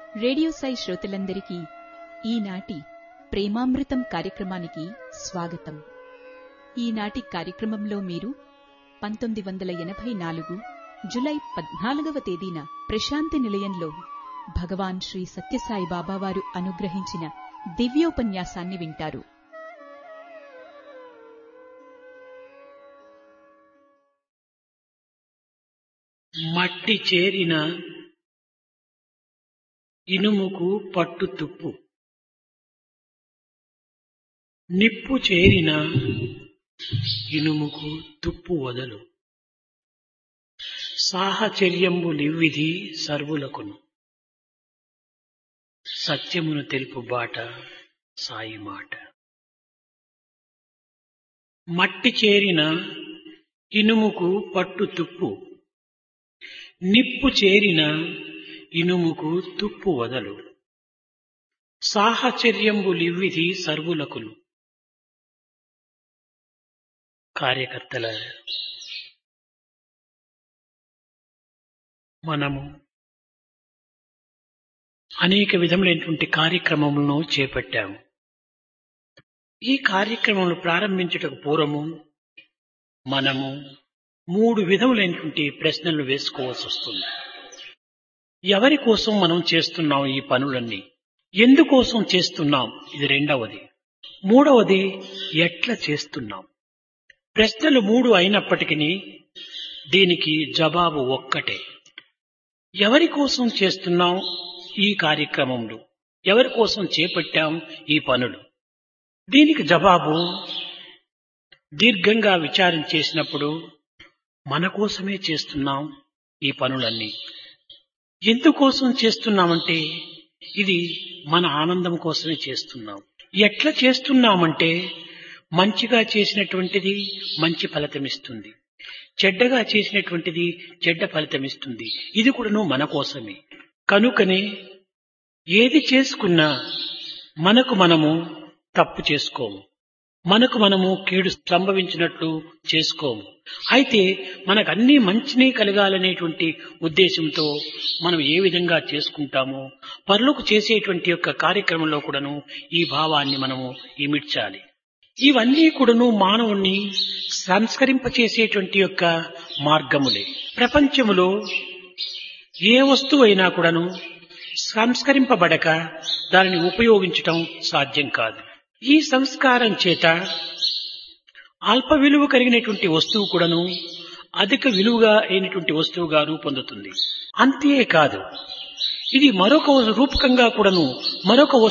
radio Sai శ్రోతలందరికీ ఈనాటి ప్రేమామృతం కార్యక్రమానికి స్వాగతం ఈనాటి కార్యక్రమంలో మీరు పంతొమ్మిది వందల ఎనభై నాలుగు జులై పద్నాలుగవ తేదీన ప్రశాంతి నిలయంలో భగవాన్ శ్రీ సత్యసాయి బాబావారు అనుగ్రహించిన దివ్యోపన్యాసాన్ని వింటారు మట్టి చేరిన ఇనుముకు పట్టు తుప్పు నిప్పు చేరిన ఇనుముకు తుప్పు వదలు సాహచర్యంబులివ్విధి సర్వులకును సత్యమును తెలుపు బాట సాయి మాట మట్టి చేరిన ఇనుముకు పట్టు తుప్పు నిప్పు చేరిన ఇనుముకు తుప్పు వదలు సాహచర్యంబులివ్విధి సర్వులకును కార్యకర్తల మనము అనేక విధములైనటువంటి కార్యక్రమములను చేపట్టాము ఈ కార్యక్రమములు ప్రారంభించుటకు పూర్వము మనము మూడు విధములైనటువంటి ప్రశ్నలు వేసుకోవాల్సి వస్తుంది ఎవరి కోసం మనం చేస్తున్నాం ఈ పనులన్నీ ఎందుకోసం చేస్తున్నాం ఇది రెండవది మూడవది ఎట్లా చేస్తున్నాం ప్రశ్నలు మూడు అయినప్పటికీ దీనికి జవాబు ఒక్కటే ఎవరి కోసం చేస్తున్నాం ఈ కార్యక్రమంలో ఎవరి కోసం చేపట్టాం ఈ పనులు దీనికి జవాబు దీర్ఘంగా విచారం చేసినప్పుడు మన కోసమే చేస్తున్నాం ఈ పనులన్నీ ఎందుకోసం చేస్తున్నామంటే ఇది మన ఆనందం కోసమే చేస్తున్నాం ఎట్లా చేస్తున్నామంటే మంచిగా చేసినటువంటిది మంచి ఫలితమిస్తుంది చెడ్డగా చేసినటువంటిది చెడ్డ ఫలితమిస్తుంది ఇది కూడాను మన కోసమే కనుకనే ఏది చేసుకున్నా మనకు మనము తప్పు చేసుకోము మనకు మనము కీడు సంభవించినట్లు చేసుకోము అయితే మనకు అన్ని మంచినే కలగాలనేటువంటి ఉద్దేశంతో మనం ఏ విధంగా చేసుకుంటామో పరులకు చేసేటువంటి యొక్క కార్యక్రమంలో కూడాను ఈ భావాన్ని మనము ఇమిడ్చాలి ఇవన్నీ కూడాను మానవుణ్ణి సంస్కరింపచేసేటువంటి యొక్క మార్గములే ప్రపంచములో ఏ వస్తువు అయినా కూడాను సంస్కరింపబడక దానిని ఉపయోగించటం సాధ్యం కాదు ఈ సంస్కారం చేత అల్ప విలువ కలిగినటువంటి వస్తువు కూడాను అధిక విలువగా అయినటువంటి వస్తువుగా రూపొందుతుంది అంతేకాదు ఇది మరొక రూపకంగా కూడాను మరొక